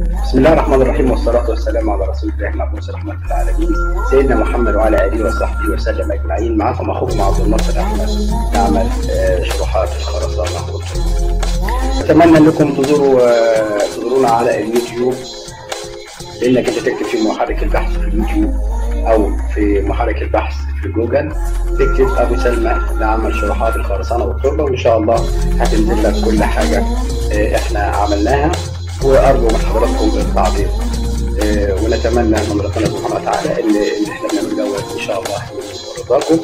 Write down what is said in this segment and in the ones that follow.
بسم الله الرحمن الرحيم والصلاة والسلام على رسول الله المبعوث رحمة العالمين سيدنا محمد وعلى آله وصحبه وسلم أجمعين معكم أخوكم عبد الناصر أحمد نعمل آه، شروحات الخرسانة والطب. أتمنى أنكم تزوروا آه، تزورونا على اليوتيوب لأنك أنت تكتب في محرك البحث في اليوتيوب أو في محرك البحث في جوجل تكتب أبو سلمى لعمل شروحات الخرسانة والتربة وإن شاء الله هتنزل لك كل حاجة آه، إحنا عملناها وأرجو من حضراتكم التعليق آه، ونتمنى من ربنا سبحانه وتعالى ان ان احنا بنعمل دوت ان شاء الله يكون رضاكم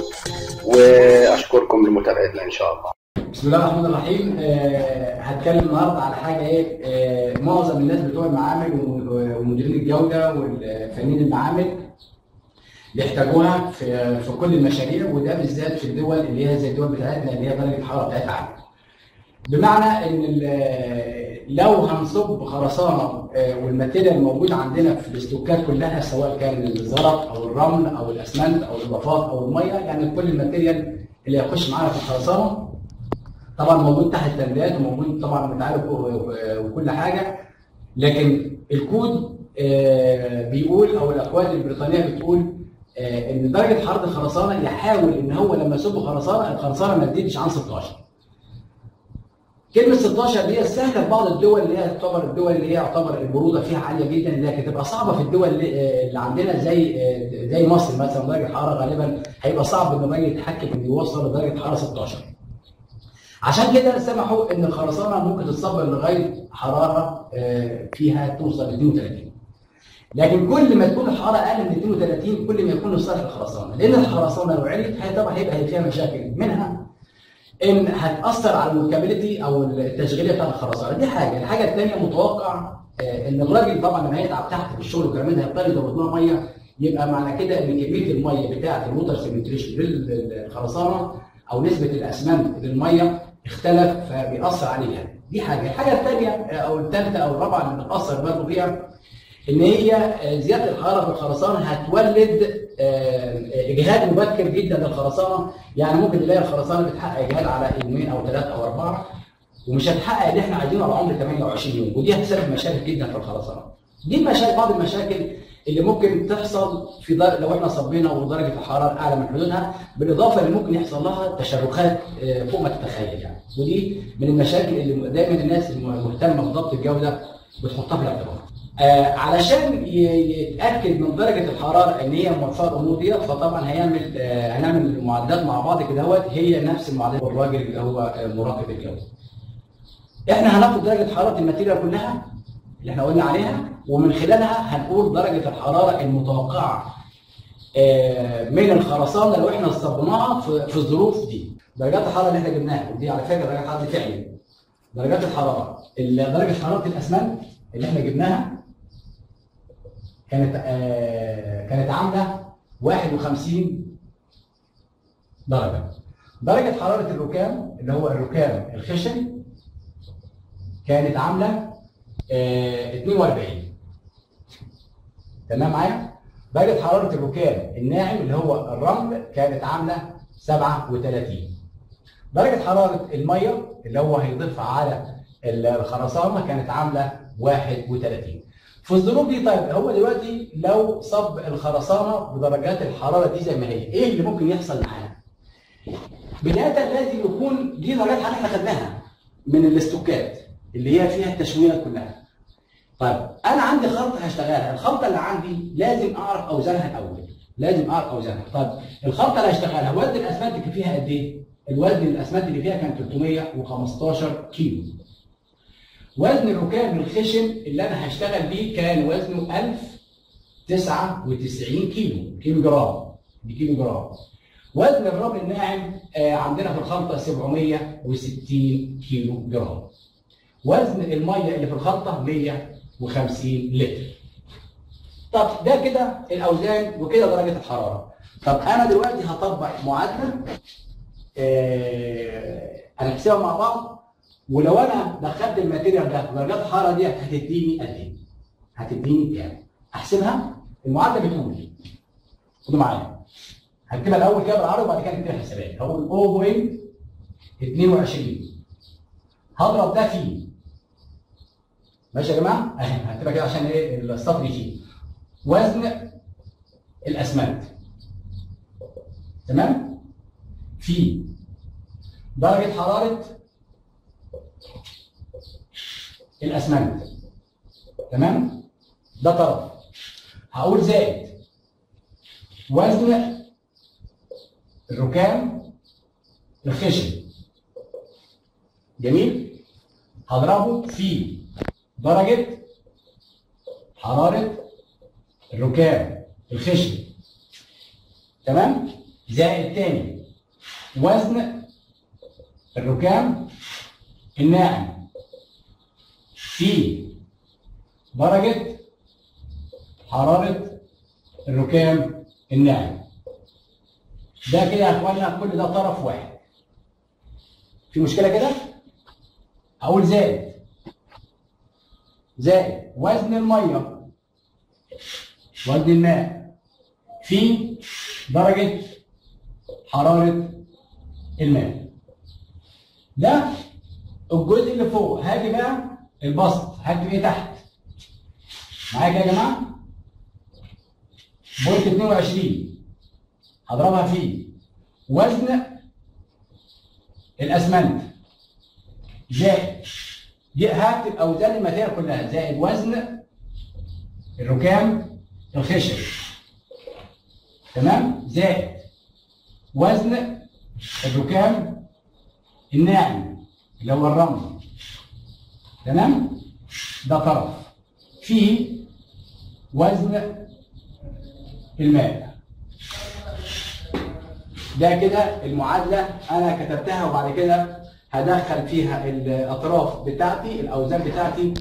واشكركم لمتابعتنا ان شاء الله. بسم الله الرحمن الرحيم آه هتكلم النهارده على حاجه ايه آه معظم الناس بتوع المعامل و- ومديرين الجوده والفنيين المعامل بيحتاجوها في في كل المشاريع وده بالذات في الدول اللي هي زي الدول بتاعتنا اللي هي درجه الحراره بتاعتها عاليه. بمعنى ان ال- لو هنصب خرسانه آه، والماتيريال الموجوده عندنا في الاستوكات كلها سواء كان الزلط او الرمل او الاسمنت او الاضافات او الميه يعني كل الماتيريال اللي هيخش معانا في الخرسانه طبعا موجود تحت التندات وموجود طبعا متعالج وكل حاجه لكن الكود آه، بيقول او الاكواد البريطانيه بتقول آه، ان درجه حراره الخرسانه يحاول ان هو لما يصب خرسانه الخرسانه ما تزيدش عن 16 كلمة 16 دي سهلة في بعض الدول اللي هي تعتبر الدول اللي هي يعتبر البرودة فيها عالية جدا لكن تبقى صعبة في الدول اللي اللي عندنا زي زي مصر مثلا درجة الحرارة غالبا هيبقى صعب ان الراجل يتحكم انه يوصل لدرجة حرارة 16 عشان كده سمحوا ان الخرسانة ممكن تتصب لغاية حرارة آه، فيها توصل ل 32 لكن كل ما تكون الحراره اقل من 32 كل ما يكون لصالح الخرسانه لان الخرسانه لو عليت هي طبعا هيبقى فيها مشاكل منها ان هتاثر على الموكابيلتي او التشغيليه بتاعت الخرسانه دي حاجه الحاجه الثانيه متوقع آه، ان الراجل طبعا لما هيتعب تحت في الشغل وكمان هيضطر يضرب لها ميه يبقى معنى كده ان كميه الميه بتاعت الووتر سيمنتريشن للخرسانه او نسبه الاسمنت للميه اختلف فبيأثر عليها دي حاجه الحاجه الثانيه آه، او الثالثه او الرابعه اللي بتأثر برضه فيها ان هي آه، زياده الحراره في الخرسانه هتولد آه، اجهاد مبكر جدا للخرسانه يعني ممكن تلاقي الخرسانه بتحقق اجهاد على يومين او ثلاثه او اربعه ومش هتحقق اللي احنا عايزينه على عمر 28 يوم ودي هتسبب مشاكل جدا في الخرسانه. دي المشاكل بعض المشاكل اللي ممكن تحصل في در... لو احنا صبينا ودرجه الحراره اعلى من حدودها بالاضافه اللي ممكن يحصل لها تشرخات آه، فوق ما تتخيل يعني ودي من المشاكل اللي دايما الناس المهتمه بضبط الجوده بتحطها في الاعتبار. آه علشان ي- يتاكد من درجه الحراره ان هي موفقه الامور ديت فطبعا هيعمل آه هنعمل معدات مع بعض كده اهوت هي نفس المعدات الراجل اللي هو آه، مراقب الجوده. احنا هناخد درجه حراره الماتيريال كلها اللي احنا قلنا عليها ومن خلالها هنقول درجه الحراره المتوقعه آه، من الخرسانه لو احنا صبناها في في الظروف دي. درجات الحراره اللي احنا جبناها ودي على فكره درجات الحراره دي فعلي. درجات الحراره ال- درجه حراره الاسمنت اللي احنا جبناها كانت آه كانت عامله 51 درجه درجه حراره الركام اللي هو الركام الخشن كانت عامله آه 42 تمام معايا درجه حراره الركام الناعم اللي هو الرمل كانت عامله 37 درجه حراره الميه اللي هو هيضيفها على الخرسانه كانت عامله 31 في الظروف دي طيب هو دلوقتي لو صب الخرسانه بدرجات الحراره دي زي ما هي ايه اللي ممكن يحصل معانا بدايه لازم يكون دي درجات الحراره احنا خدناها من الاستوكات اللي هي فيها التشويه كلها طيب انا عندي خلطه هشتغلها الخلطه اللي عندي لازم اعرف اوزانها الاول لازم اعرف اوزانها طيب الخلطه اللي هشتغلها وزن الاسمنت كان فيها قد ايه الوزن الاسمنت اللي فيها كان 315 كيلو وزن الركام الخشن اللي انا هشتغل بيه كان وزنه 1099 كيلو كيلو جرام دي كيلو جرام وزن الرمل الناعم آه، عندنا في الخلطه 760 كيلو جرام وزن الميه اللي في الخلطه 150 لتر طب ده كده الاوزان وكده درجه الحراره طب انا دلوقتي هطبق معادله آه، هنحسبها مع بعض ولو انا دخلت الماتيريال ده درجات الحراره دي هتديني قد ايه؟ هتديني كام؟ احسبها المعادله بتقول خدوا معايا هكتبها الاول كده بالعربي وبعد كده نكتبها حسابات هقول 0.22 هضرب ده في ماشي يا جماعه اهي هتبقى كده عشان ايه السطر يشيل وزن الاسمنت تمام في درجه حراره الاسمنت تمام ده طرف هقول زائد وزن الركام الخشن جميل هضربه في درجة حرارة الركام الخشن تمام زائد تاني وزن الركام الناعم في درجة حرارة الركام الناعم ده كده يا اخوانا كل ده طرف واحد في مشكلة كده؟ هقول زائد زائد وزن المية وزن الماء في درجة حرارة الماء ده الجزء اللي فوق هاجي بقى البسط هكتب ايه تحت معايا كده يا جماعه بوينت 22 هضربها في وزن الاسمنت زائد دي هكتب اوزان الماتيريال كلها زائد وزن الركام الخشب تمام زائد وزن الركام الناعم اللي هو الرمل تمام ده طرف فيه وزن الماء ده كده المعادله انا كتبتها وبعد كده هدخل فيها الاطراف بتاعتي الاوزان بتاعتي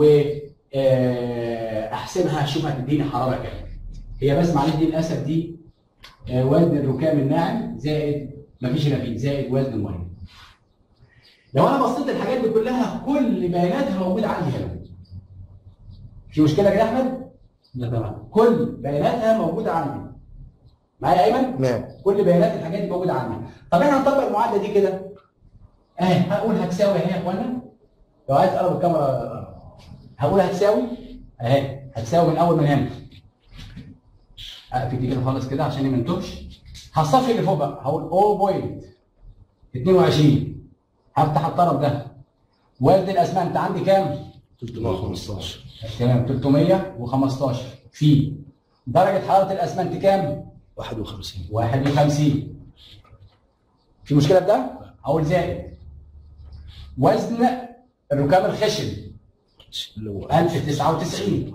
واحسبها اشوف هتديني حراره كام هي بس معلش دي للاسف دي آه، وزن الركام الناعم زائد مفيش نفيذ زائد وزن الميه لو انا بصيت الحاجات دي كلها كل بياناتها موجوده عندي هنا في مشكله كده يا احمد؟ لا تمام كل بياناتها موجوده عندي معايا يا ايمن؟ نعم كل بيانات الحاجات دي موجوده عندي طب احنا هنطبق المعادله دي كده اهي هقول هتساوي اهي يا اخوانا لو عايز تقرب الكاميرا هقول هتساوي اهي هتساوي من اول من هنا اقفل دي كده خالص كده عشان ما نتوهش هصفي اللي فوق بقى هقول 0.22 هفتح الطرف ده وزن الاسمنت عندي كام؟ 315 تمام 315 في درجه حراره الاسمنت كام؟ 51 51 في مشكله في ده؟ اقول زائد وزن الركام الخشن اللي هو 1099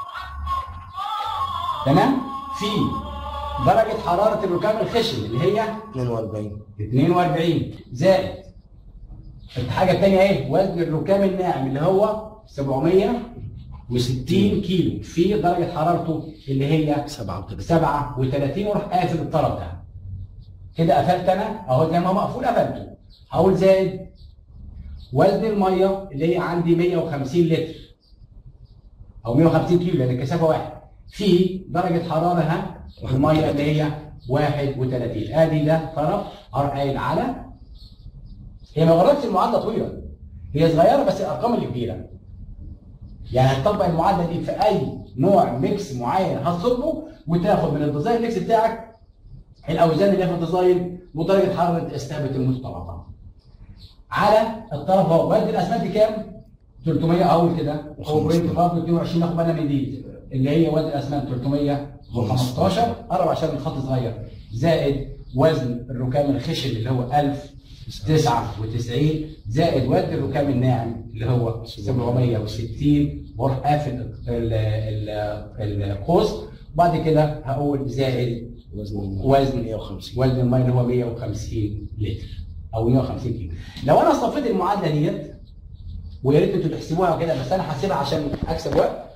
تمام؟ في درجه حراره الركام الخشن اللي هي 42 42 زائد الحاجه الثانيه ايه؟ وزن الركام الناعم اللي هو 760 كيلو في درجه حرارته اللي هي 37 37 واروح قافل الطرف ده كده قفلت انا اهو زي ما هو مقفول قفلته هقول زائد وزن الميه اللي هي عندي 150 لتر او 150 كيلو لان الكثافه واحد في درجه حراره ها الميه اللي هي 31 ادي ده طرف اروح قايل على هي ما غرضتش المعادله طويله هي صغيره بس الارقام اللي كبيره يعني هتطبق المعادله دي في اي نوع ميكس معين هتصبه وتاخد من الديزاين ميكس بتاعك الاوزان اللي هي في الديزاين ودرجه حراره استهبت المستطاع على الطرف اهو وزن الاسمنت كام؟ 300 اول كده هو بريد برضه 22 ناخد بالنا من دي اللي هي وزن الاسمنت 315 قرب عشان الخط صغير زائد وزن الركام الخشن اللي هو 1099 زائد وزن الركام الناعم اللي هو 760 واروح قافل ال- ال- القوس وبعد كده هقول زائد وزن المية. وزن 150 وزن الميه اللي هو 150 لتر او 150 كيلو لو انا صفيت المعادله ديت ويا ريت انتوا تحسبوها كده بس انا هحسبها عشان اكسب وقت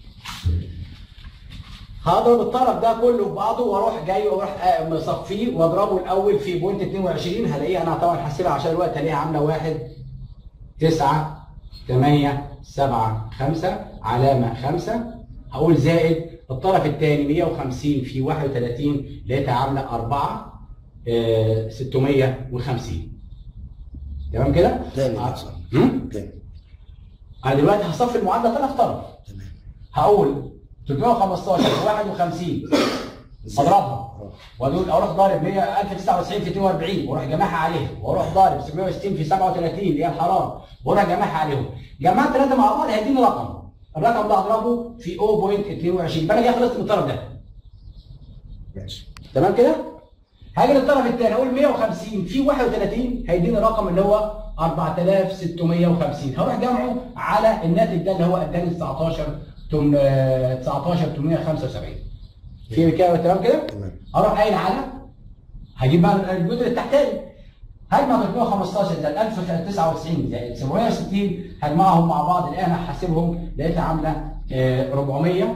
هضرب الطرف ده كله في بعضه واروح جاي واروح آه، مصفيه واضربه الاول في بوينت 22 هلاقيه انا طبعا هحسبها عشان الوقت هلاقيها عامله 1 9 8 7 5 علامه 5 هقول زائد الطرف الثاني 150 في 31 لقيتها عامله 4 آه، 650 تمام كده؟ تاني آه. يا صاحبي. هم؟ تاني انا دلوقتي هصفي المعادله ثلاث طرف تمام هقول 315 في 51 اضربها واقول اروح ضارب 100 1099 في 42 واروح جمعها عليها واروح ضارب 760 في 37 اللي هي الحراره واروح جمعها عليهم جمعت ثلاثه مع بعض هيديني رقم الرقم ده اضربه في 0.22 يبقى انا كده خلصت من الطرف ده ماشي تمام كده؟ هاجي للطرف الثاني اقول 150 في 31 هيديني الرقم اللي هو 4650 هروح جمعه على الناتج ده اللي هو اداني 19 تم- آه، 19875 في كده تمام كده؟ تمام اروح قايل على هجيب بقى الجزء التحتاني هجمع 315 زائد 1099 زائد 760 هجمعهم مع بعض الان هحاسبهم لقيتها عامله آه، 400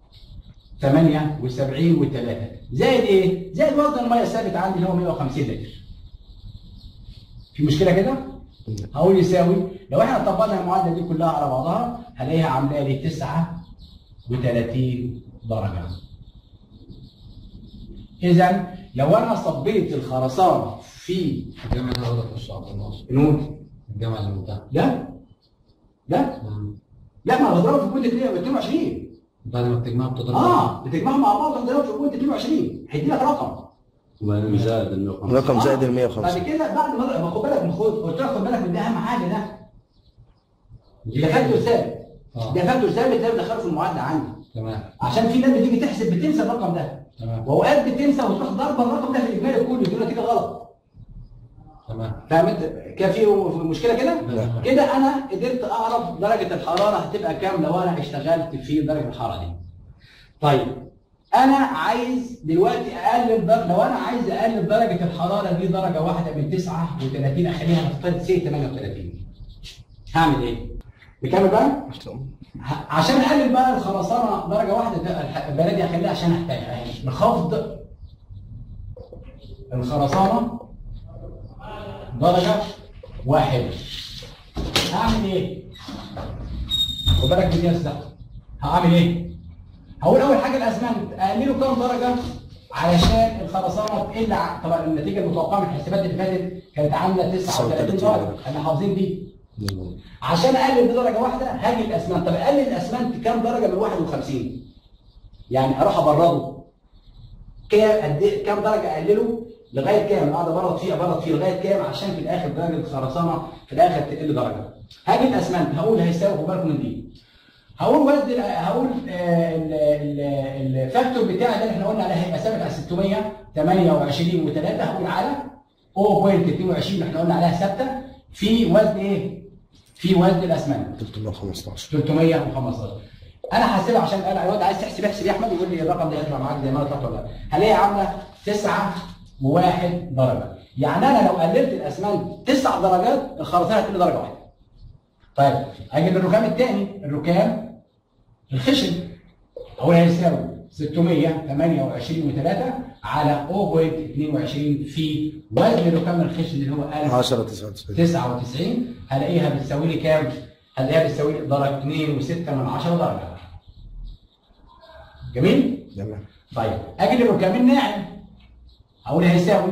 78 و3 زائد ايه؟ زائد وزن الميه الثابت عندي اللي هو 150 لتر. في مشكله كده؟ هقول يساوي لو احنا طبقنا المعادله دي كلها على بعضها هلاقيها عامله لي 39 درجه. اذا لو انا صبيت الخرسانه في الجامعة اللي غلط مش عبد الناصر نون الجامعة اللي منتهى لا لا لا ما انا بضربه في بوينت 22 بعد ما بتجمعها بتضرب اه بتجمعهم مع بعض وتضربهم في بوينت 22 هيدي لك رقم وبعدين زائد ال 150 رقم زائد ال بعد 150 كده بعد ما ما خد بالك من خد قلت لك خد بالك من ده اهم حاجه ده اللي فاكتور ثابت اه ده فاكتور ثابت ده بدخله في المعادله عندي تمام عشان في ناس بتيجي تحسب بتنسى الرقم ده تمام واوقات بتنسى وتروح ضاربه الرقم ده في الاجمالي كله تقول نتيجه غلط تمام فاهم انت كان في مشكله كده؟ لا. كده انا قدرت اعرف درجه الحراره هتبقى كام لو انا اشتغلت في درجه الحراره دي. طيب انا عايز دلوقتي اقلل در... لو انا عايز اقلل درجه الحراره دي درجه واحده من 39 اخليها نفترض سي 38 هعمل ايه؟ نكمل بقى؟ ه- عشان اقلل بقى الخرسانه درجه واحده ده الح- البلدي اخليها عشان احتاج يعني بخفض الخرسانه درجه واحده هعمل ايه؟ خد بالك من القياس ده هعمل ايه؟ هقول اول حاجه الاسمنت اقلله كام درجه علشان الخرسانه تقل ع- طبعا النتيجه المتوقعه من الحسابات اللي فاتت كانت عامله 39 درجه احنا حافظين دي عشان اقلل بدرجه واحده هاجي الاسمنت طب اقلل الاسمنت كام درجه من 51 يعني اروح ابرده كام قد إيه- كام درجه اقلله لغايه كام اقعد ابرد فيه ابرد فيه لغايه كام عشان في الاخر درجه الخرسانه في الاخر تقل درجه هاجي الاسمنت هقول هيساوي خد بالكم من دي هقول وزن ال- هقول آه، ال- ال- الفاكتور بتاعي ده اللي احنا قلنا عليه هيبقى ثابت على 628 و3 هقول على 0.22 اللي احنا قلنا عليها ثابته في وزن ايه؟ في وزن الاسمنت 315 315 انا حاسبها عشان قال الواد عايز تحسب احسب يا احمد يقول لي الرقم ده هيطلع معاك زي ما انا طلعت ولا لا هلاقيها عامله 9 وواحد درجه يعني انا لو قللت الاسمنت 9 درجات الخرسانه هتقل درجه واحده طيب اجي للركام الثاني الركام الخشن هو هيساوي 628 و3 على 0.22 في وزن ركام الخشن اللي هو 1000 10 99 99 هلاقيها بتساوي لي كام؟ هلاقيها بتساوي لي درجه 2 و6 من 10 درجه. جميل؟ تمام طيب اجي للركام الناعم هقول هيساوي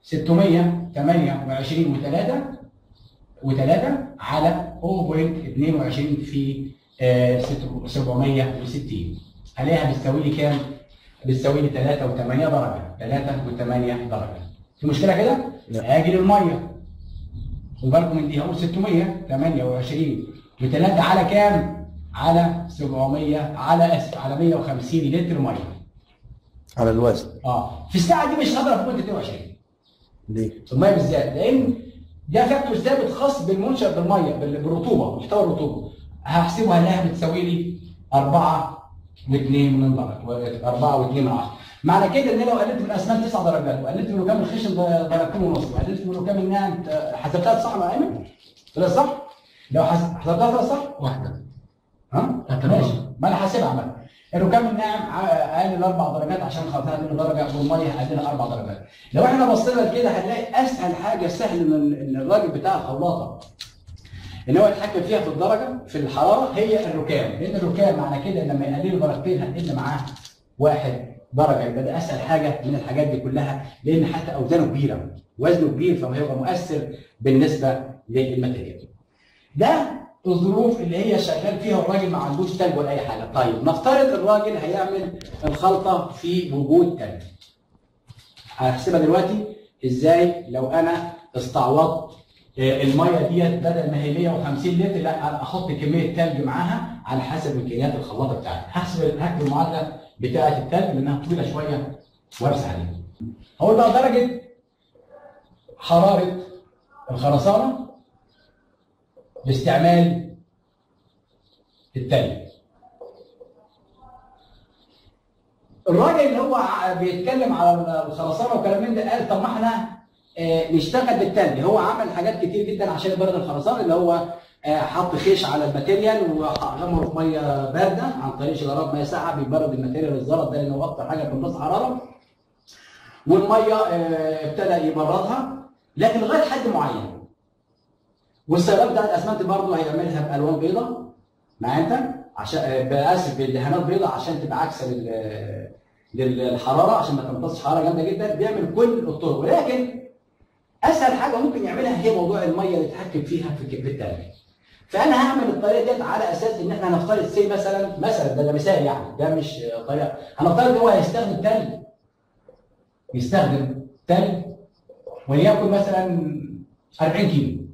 628 و3 و3 على 0.22 في آه، ست- 760 هلاقيها بتساوي لي كام؟ بتساوي لي 3 و8 درجه 3 و8 درجه. في مشكله كده؟ لا. اجي للميه خد بالكم من دي هقول 628 و3 على كام؟ على 700 على اسف على 150 لتر ميه. على الوزن اه في الساعه دي مش هضرب بوينت 22 ليه؟ الميه بالذات لان ده فاكتور ثابت خاص بالمنشأ بالميه بال- بالرطوبه محتوى الرطوبه هحسبها هلاقيها بتساوي لي 4 و2 من درجه 4 و2 من 10 معنى كده ان لو قللت من الاسمنت 9 درجات وقللت من ركام الخشن د- درجتين ونص وقللت من ركام الناعم آه، حسبتها صح يا ايمن؟ طلع صح؟ لو حس- حسبتها طلع صح؟ واحدة ها؟ أنت ماشي تمام. ما انا حاسبها عمل الركام الناعم ع- اقلل اربع درجات عشان خاطر اقلل درجه والميه هقللها اربع درجات لو احنا بصينا لكده هنلاقي اسهل حاجه سهل ان إن الراجل بتاع الخلاطه ان هو يتحكم فيها في الدرجه في الحراره هي الركام لان الركام معنى كده لما يقللوا درجتين هنقل معاه واحد درجه يبقى ده اسهل حاجه من الحاجات دي كلها لان حتى اوزانه كبيره وزنه كبير فهو هيبقى مؤثر بالنسبه للماتيريال ده الظروف اللي هي شغال فيها والراجل ما عندوش تلج ولا اي حاجه طيب نفترض الراجل هيعمل الخلطه في وجود تلج هحسبها دلوقتي ازاي لو انا استعوضت آه، الميه ديت بدل ما هي 150 لتر لا أنا احط كميه تلج معاها على حسب امكانيات الخلاطه بتاعتي هحسب هكتب المعادله بتاعه التلج لانها طويله شويه وارسى عليها اقول بقى درجه حراره الخرسانه باستعمال التلج الراجل اللي هو ع- بيتكلم على الخرسانه وكلام من ده قال طب ما احنا آه، نشتغل بالتلج هو عمل حاجات كتير جدا عشان يبرد الخرسانه اللي هو آه، حط خيش على الماتيريال وغمره في ميه بارده عن طريق شراب ميه ساقعه بيبرد الماتيريال الزلط ده لانه اكتر حاجه بتمتص حراره والميه آه، ابتدى يبردها لكن لغايه حد معين والسيارات بتاعت الاسمنت برضه هيعملها بالوان بيضاء معايا انت عشان آه، باسف بدهانات بيضاء عشان تبقى عكس لل- للحراره عشان ما تمتصش حراره جامده جدا بيعمل كل الطرق ولكن اسهل حاجه ممكن يعملها هي موضوع الميه اللي يتحكم فيها في كبد التلج فانا هعمل الطريقه ديت على اساس ان احنا هنفترض سي مثلا مثلا ده, ده مثال يعني ده مش آه، طريقه هنفترض ان هو هيستخدم تلج يستخدم تلج وليكن مثلا 40 كيلو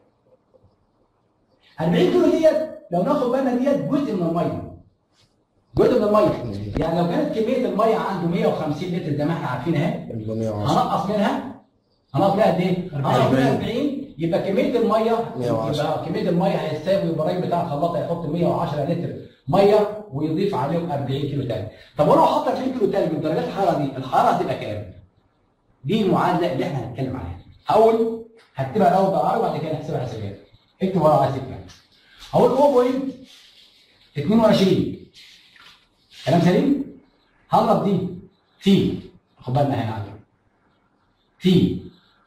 40 كيلو ديت لو ناخد بالنا ديت جزء من الميه جزء من الميه يعني لو كانت كميه الميه عنده 150 لتر زي ما احنا عارفين اهي 410 هنقص منها هنقص منها قد ايه؟ هنقص منها 40 يبقى كميه الميه 110. يبقى كميه الميه هيساوي البرايم بتاع الخلاط هيحط 110 لتر ميه ويضيف عليهم 40 كيلو تلج. طب ولو حط 40 كيلو تلج بدرجات الحراره دي الحراره هتبقى كام؟ دي المعادله اللي احنا هنتكلم عليها. هقول هكتبها الاول بالعربي وبعد كده نحسبها حسابات. اكتب ورا عايز تكتب. هقول 0.22 كلام سليم؟ هضرب دي في خد بالنا هنا عليها في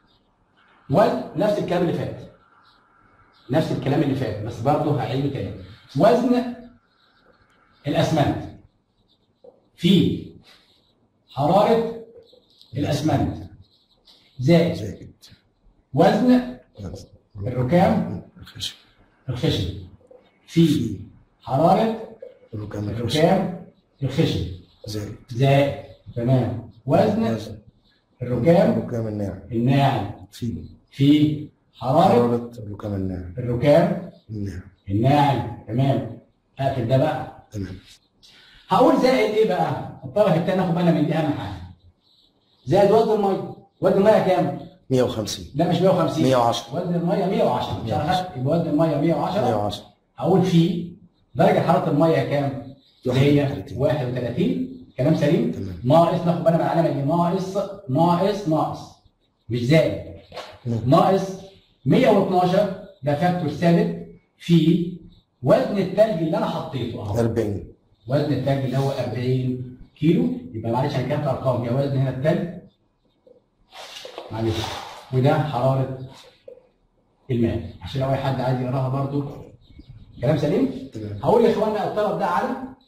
وزن نفس الكلام اللي فات نفس الكلام اللي فات بس برضه هعيده تاني وزن الاسمنت في حراره الاسمنت زائد زائد وزن الركام الخشب الخشن في حراره الركام الخشب الركام الخشن زائد زائد تمام وزن وزن الركام الركام الناعم الناعم في في حراره حرارة الركام الناعم الركام الناعم الناعم تمام اقفل ده بقى تمام هقول زائد ايه بقى؟ الطرف الثاني ناخد بالنا من دي اهم حاجه زائد وزن الميه وزن الميه كام؟ 150 لا مش 150 110. وزن الميه 110 مش عارف يبقى وزن الميه 110 110 هقول في درجه حراره الميه كام؟ اللي هي 31. 31 كلام سليم؟ تمام. ناقص ناخد بالنا من العلامه دي ناقص ناقص ناقص مش زائد ناقص 112 ده فاكتور ثابت في وزن التلج اللي انا حطيته اهو 40 وزن التلج اللي هو 40 كيلو يبقى معلش انا كتبت ارقام يا وزن هنا التلج معلش وده حراره الماء عشان لو اي حد عايز يقراها برضو كلام سليم؟ تمام هقول يا اخوانا الطلب ده على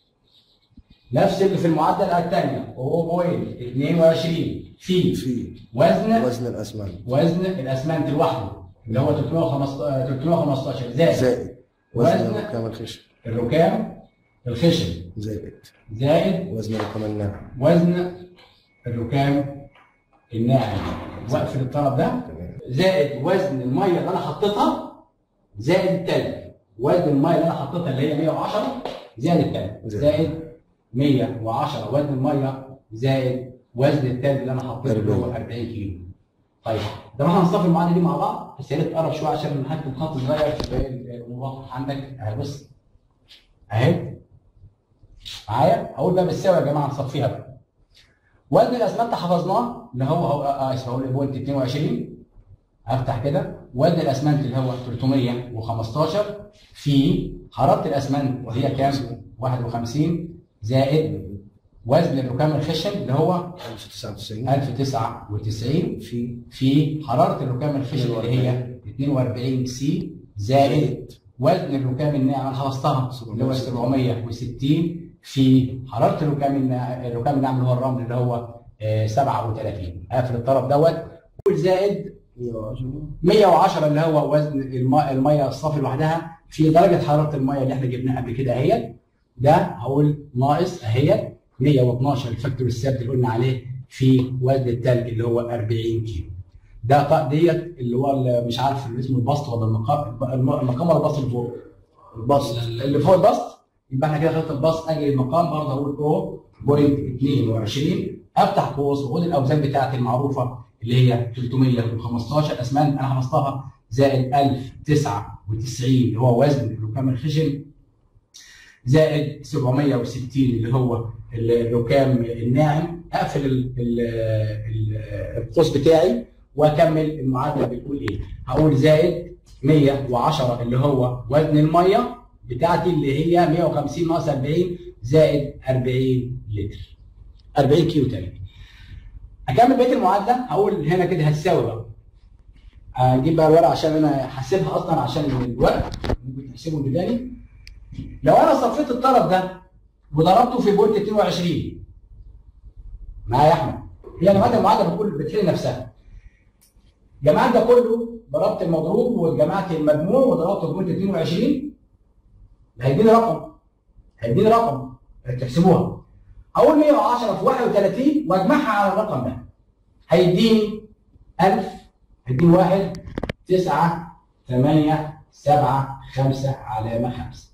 نفس اللي في المعدل الثانيه وهو 22 في في وزن وزن الاسمنت وزن الاسمنت لوحده اللي هو 315 315 زائد زائد وزن وزن- الركام الخشب الركام الخشن زائد زائد وزن الركام الناعم وزن الركام الناعم واقفل الطلب ده تمام زائد وزن الميه اللي انا حطيتها زائد التلج وزن الميه اللي انا حطيتها اللي هي 110 زائد التلج زائد. زائد 110 وزن الميه زائد وزن التلج اللي انا حطيته اللي هو 40 كيلو طيب ده احنا هنصفي المعادله دي مع بعض بس يا ريت تقرب شويه عشان نحكم خط صغير في باقي الامور عندك اهي بص اهي معايا اقول بقى بالساوي يا جماعه نصفيها بقى وزن الاسمنت حفظناه اللي هو هو اه اسف هقول بوينت 22 افتح كده وزن الاسمنت اللي هو 315 في حراره الاسمنت وهي كام؟ 51 زائد وزن الركام الخشن اللي هو 1099 1099 في في حراره الركام الخشن اللي هي 42 سي زائد وزن الركام الناعم انا حفظتها اللي هو 760 في حراره الركام الناعم الركام الناعم اللي هو الرمل اللي هو آه، 37 قافل الطرف دوت زائد 110 110 اللي هو وزن الماء الميه الصافي لوحدها في درجه حراره الميه اللي احنا جبناها قبل كده اهي ده هقول ناقص اهي 112 الفاكتور الثابت اللي قلنا عليه في وزن الثلج اللي هو 40 كيلو ده طاق ديت اللي هو اللي مش عارف اللي اسمه البسط ولا المقام المقام ولا البسط اللي فوق البسط اللي فوق البسط يبقى احنا كده خدت البسط اجي المقام برضه هقول او بوينت 22 افتح قوس وخد الاوزان بتاعتي المعروفه اللي هي 315 اسمنت انا حفظتها زائد 1099 اللي هو وزن الركام الخشن زائد 760 اللي هو الركام الناعم اقفل ال- ال- ال- القوس بتاعي واكمل المعادله بتقول ايه؟ هقول زائد 110 اللي هو وزن الميه بتاعتي اللي هي 150 ناقص 40 زائد 40 لتر 40 كيلو تلج اكمل بقيه المعادله هقول هنا كده هتساوي بقى اجيب بقى الورقه عشان انا حاسبها اصلا عشان الوقت ممكن تحسبه بدالي لو انا صفيت الطرف ده وضربته في بولت 22 معايا يا احمد هي جماعه المعادله بتقول بتحل نفسها جماعه ده كله ضربت المضروب وجمعت المجموع وضربته في بولت 22 هيديني رقم هيديني رقم تحسبوها اقول 110 في 31 واجمعها على الرقم ده هيديني 1000 هيديني 1 9 8 7 5 علامه 5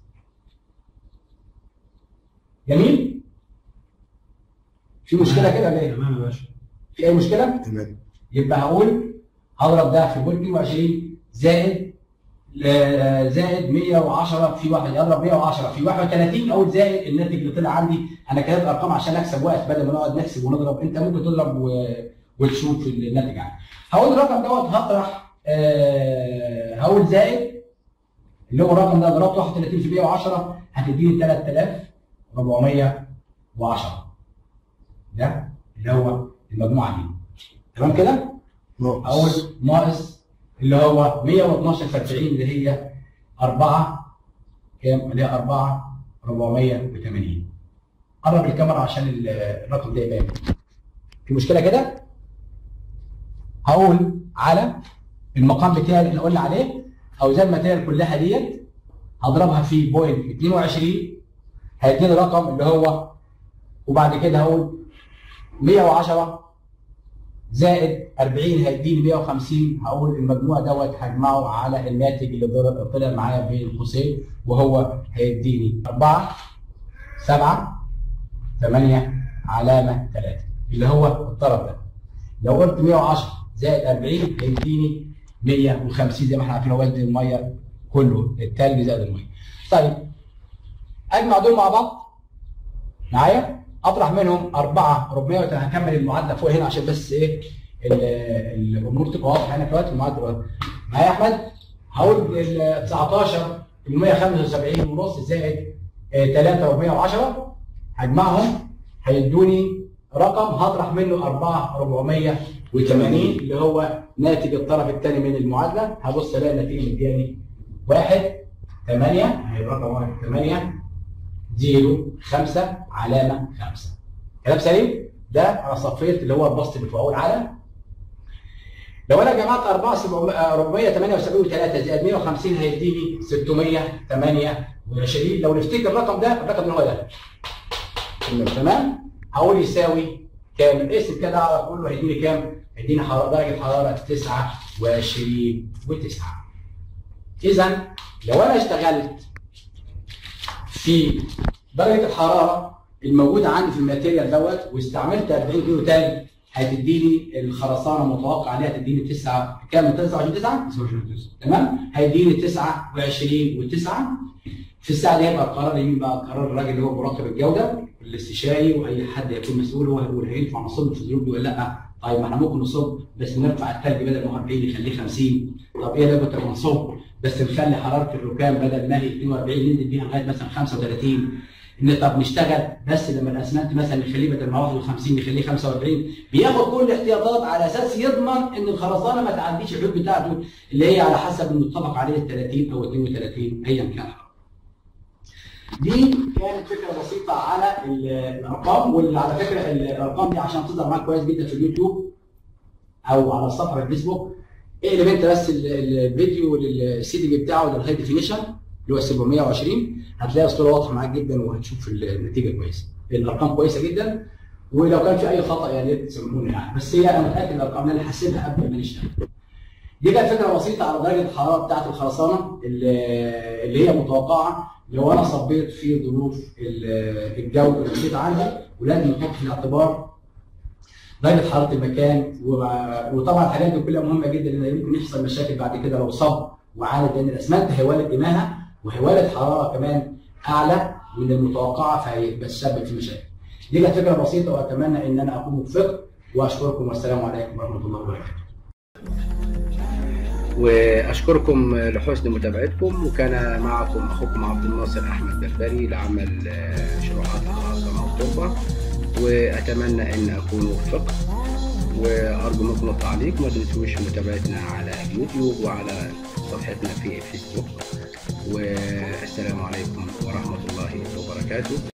جميل في مشكله كده ولا ايه؟ تمام يا باشا في اي مشكله؟ تمام يبقى هقول هضرب ده في بول 22 زائد آه، زائد 110 في واحد اضرب 110 في 31 اقول زائد الناتج اللي طلع عندي انا كاتب ارقام عشان اكسب وقت بدل ما نقعد نحسب ونضرب انت ممكن تضرب و... وتشوف الناتج عندي هقول الرقم دوت هطرح آه هقول زائد اللي هو الرقم ده ضربت 31 في 110 هتديني 3410 ده اللي هو المجموعه دي تمام كده؟ ناقص اقول ناقص اللي هو 112 في 40 اللي هي 4 كام؟ اللي هي 4 480 قرب الكاميرا عشان ال- الرقم ده يبان في مشكله كده؟ هقول على المقام بتاعي اللي احنا قلنا عليه اوزان الماتيريال كلها ديت هضربها في بوينت 22 هيديني رقم اللي هو وبعد كده هقول 110 زائد 40 هيديني 150 هقول المجموع دوت هجمعه على الناتج اللي ضرب- طلع معايا بين قوسين وهو هيديني 4 7 8 علامه 3 اللي هو الطرف ده لو قلت 110 زائد 40 هيديني 150 زي ما احنا عارفين هو وزن الميه كله التلج زائد الميه. طيب اجمع دول مع بعض معايا اطرح منهم 4 400 هكمل المعادله فوق هنا عشان بس ايه ال- الامور تبقى واضحه هنا دلوقتي المعادله دلوقتي. معايا يا احمد هقول ال 19 175 ونص زائد 3 410 هجمعهم هيدوني رقم هطرح منه 4 480 اللي هو ناتج الطرف الثاني من المعادله هبص الاقي النتيجه مدياني 1 8 اهي الرقم 1 8 0 5 علامه 5 كلام سليم ده انا صفيت اللي هو البسط اللي فوق اول على لو انا جمعت 4 478 و3 زائد 150 هيديني 628 لو نفتكر الرقم ده الرقم اللي هو ده تمام هقول يساوي كام اقسم كده على اقول له هيديني كام هيديني حرارة درجه حراره 29 و9 اذا لو انا اشتغلت في درجه الحراره الموجوده عندي في الماتيريال دوت واستعملت 40 كيلو تلج هتديني الخرسانه متوقع عليها تديني 9 كام 29 9 تمام هيديني 29 و9 في الساعه دي هيبقى القرار يمين بقى قرار الراجل اللي هو مراقب الجوده الاستشاري واي حد يكون مسؤول هو هيقول هينفع نصب في الظروف دي ولا لا طيب ما احنا ممكن نصب بس نرفع الثلج بدل ما هو 40 نخليه 50 طب ايه ده كنت نصب بس نخلي حراره الركام بدل ما هي 42 ننزل بيها لغايه مثلا 35 ان طب نشتغل بس لما الاسمنت مثلا نخليه بدل ما 51 نخليه 45 بياخد كل الاحتياطات على اساس يضمن ان الخرسانه ما تعديش الحدود بتاعته اللي هي على حسب المتفق عليه ال 30 او 32 ايا كان دي كانت فكره بسيطه على ال- الارقام وعلى فكره ال- الارقام دي عشان تظهر معاك كويس جدا في اليوتيوب او على الصفحه الفيسبوك اقلب انت بس ال- ال- الفيديو للسيتنج بتاعه للهاي ديفينيشن اللي هو 720 هتلاقي الصوره واضحه معاك جدا وهتشوف النتيجه كويسه الارقام كويسه جدا ولو كان في اي خطا يا ريت تسامحوني يعني بس هي انا متاكد الارقام اللي انا حاسبها قبل ما نشتغل دي كانت فكره بسيطه على درجه الحراره بتاعت الخرسانه اللي اللي هي متوقعه لو انا صبيت في ظروف ال- الجو المحيط عندي ولازم نحط في الاعتبار درجه حراره المكان و- وطبعا الحاجات دي كلها مهمه جدا لان يمكن يحصل مشاكل بعد كده لو صب وعالج لان الاسمنت هيولد دماغه وهيولد حراره كمان اعلى من المتوقعه فهيبقى السبب في مشاكل. دي كانت فكره بسيطه واتمنى ان انا اكون وفقت واشكركم والسلام عليكم ورحمه الله وبركاته. واشكركم لحسن متابعتكم وكان معكم اخوكم عبد الناصر احمد بربري لعمل آه، شروحات الخرسانه والتربه واتمنى ان اكون وفقت وارجو منكم التعليق ما تنسوش متابعتنا على يوتيوب وعلى صفحتنا في فيسبوك والسلام عليكم ورحمه الله وبركاته